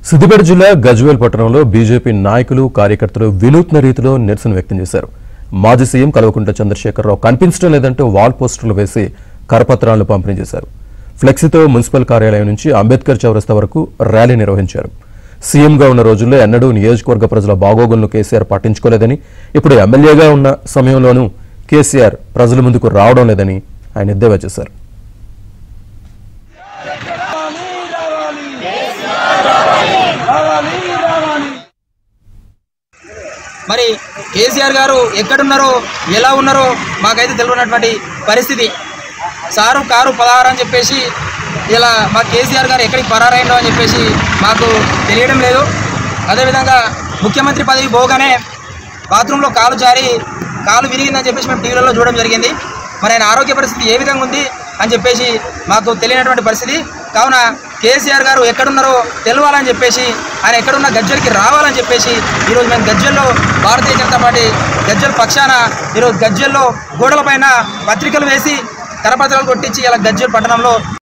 సిద్దిపేట జిల్లా గజ్వేల్ పట్టణంలో బీజేపీ నాయకులు కార్యకర్తలు వినూత్న రీతిలో నిరసన వ్యక్తం చేశారు మాజీ సీఎం కల్వకుంట్ల చంద్రశేఖరరావు కనిపించడం లేదంటూ వాల్ పోస్టర్లు వేసి కరపత్రాలను పంపిణీ చేశారు ఫ్లెక్సీతో మున్సిపల్ కార్యాలయం నుంచి అంబేద్కర్ చౌరస్తా వరకు ర్యాలీ నిర్వహించారు సీఎంగా ఉన్న రోజుల్లో ఎన్నడూ నియోజకవర్గ ప్రజల బాగోగులను కేసీఆర్ పట్టించుకోలేదని ఇప్పుడు ఎమ్మెల్యేగా ఉన్న సమయంలోనూ కేసీఆర్ ప్రజల ముందుకు రావడం లేదని ఆయన ఎద్దేవా చేశారు మరి కేసీఆర్ గారు ఎక్కడున్నారో ఎలా ఉన్నారో మాకైతే తెలియనటువంటి పరిస్థితి సారు కారు పదహారు అని చెప్పేసి ఇలా మా కేసీఆర్ గారు ఎక్కడికి పరారైండో అని చెప్పేసి మాకు తెలియడం లేదు అదేవిధంగా ముఖ్యమంత్రి పదవి పోగానే బాత్రూంలో కాలు జారి కాలు విరిగిందని చెప్పేసి మేము టీవీలలో చూడడం జరిగింది మరి ఆయన ఆరోగ్య పరిస్థితి ఏ విధంగా ఉంది అని చెప్పేసి మాకు తెలియనటువంటి పరిస్థితి కావున కేసీఆర్ గారు ఎక్కడున్నారో తెలవాలని చెప్పేసి ఆయన ఎక్కడున్న గజ్జలకి రావాలని చెప్పేసి ఈరోజు మేము గజ్జల్లో భారతీయ జనతా పార్టీ గజ్జల పక్షాన ఈరోజు గజ్జల్లో గోడలపైన పత్రికలు వేసి కరపత్రాలు కొట్టించి ఇలా గజ్జల్ పట్టణంలో